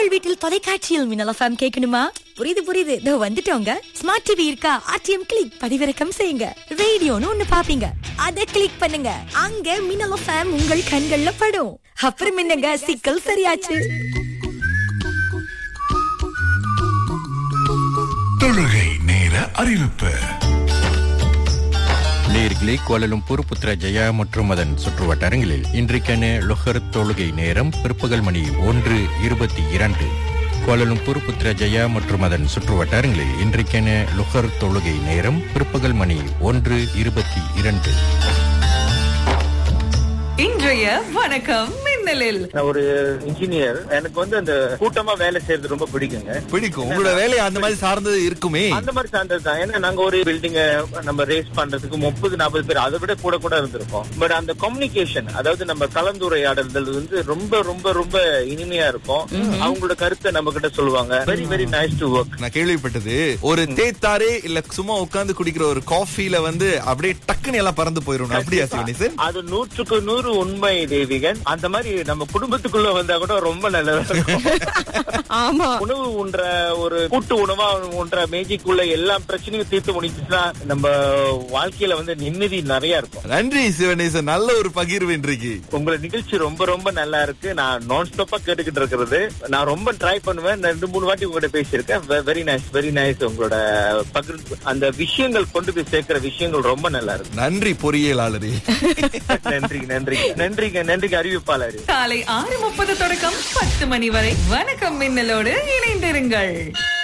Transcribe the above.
உங்கள் வீட்டில் தொலைக்காட்சியில் மின்னல் எஃப்எம் கேட்கணுமா புரியுது புரியுது இதோ வந்துட்டோங்க ஸ்மார்ட் டிவி இருக்கா ஆர்டிஎம் கிளிக் பதிவிறக்கம் செய்யுங்க ரேடியோன்னு ஒண்ணு பாப்பீங்க அத கிளிக் பண்ணுங்க அங்க மின்னல் எஃப்எம் உங்கள் கண்கள்ல படும் அப்புறம் என்னங்க சிக்கல் சரியாச்சு தொழுகை நேர அறிவிப்பு நேர்களே கோலலும்பூர் புத்திர ஜெயா மற்றும் அதன் சுற்று வட்டாரங்களில் இன்றைக்கான லொஹர் தொழுகை நேரம் பிற்பகல் மணி ஒன்று இருபத்தி இரண்டு கோலலும்பூர் புத்திர ஜெயா மற்றும் அதன் சுற்று வட்டாரங்களில் இன்றைக்கான லுஹர் தொழுகை நேரம் பிற்பகல் மணி ஒன்று இருபத்தி இரண்டு இன்றைய வணக்கம் மின்னலில் நான் ஒரு இன்ஜினியர் எனக்கு வந்து அந்த கூட்டமா வேலை செய்யறது ரொம்ப பிடிக்குங்க பிடிக்கும் உங்களோட வேலை அந்த மாதிரி சார்ந்தது இருக்குமே அந்த மாதிரி சார்ந்தது தான் ஏன்னா நாங்க ஒரு பில்டிங்க நம்ம ரேஸ் பண்றதுக்கு முப்பது நாற்பது பேர் அதை விட கூட கூட இருந்திருக்கோம் பட் அந்த கம்யூனிகேஷன் அதாவது நம்ம கலந்துரையாடல் வந்து ரொம்ப ரொம்ப ரொம்ப இனிமையா இருக்கும் அவங்களோட கருத்தை நம்ம கிட்ட சொல்லுவாங்க very very nice to work நான் கேள்விப்பட்டது ஒரு தேத்தாரே இல்ல சும்மா உட்கார்ந்து குடிக்கிற ஒரு காஃபில வந்து அப்படியே டக்குன்னு எல்லாம் பறந்து போயிரும் அப்படியா சிவனேசன் அது நூற்றுக்கு நூறு உண்மை தேவிகன் அந்த மாதிரி நம்ம குடும்பத்துக்குள்ள வந்தா கூட ரொம்ப நல்லதா இருக்கும் ஆமா உணவு உண்ற ஒரு கூட்டு உணவா உண்ற மேஜிக்குள்ள எல்லா பிரச்சனையும் தீர்த்து முடிச்சுன்னா நம்ம வாழ்க்கையில வந்து நிம்மதி நிறைய இருக்கும் நன்றி சிவனேசன் நல்ல ஒரு பகிர்வு இன்றைக்கு உங்களோட நிகழ்ச்சி ரொம்ப ரொம்ப நல்லா இருக்கு நான் நான் ஸ்டாப்பா கேட்டுக்கிட்டு இருக்கிறது நான் ரொம்ப ட்ரை பண்ணுவேன் நான் ரெண்டு மூணு வாட்டி உங்ககிட்ட பேசியிருக்கேன் வெரி நைஸ் வெரி நைஸ் உங்களோட பகிர் அந்த விஷயங்கள் கொண்டு போய் சேர்க்கிற விஷயங்கள் ரொம்ப நல்லா இருக்கு நன்றி பொறியியலாளரே நன்றி நன்றி நன்றிங்க நன்றிங்க அறிவிப்பாளர் காலை ஆறு முப்பது தொடக்கம் பத்து மணி வரை வணக்கம் மின்னலோடு இணைந்திருங்கள்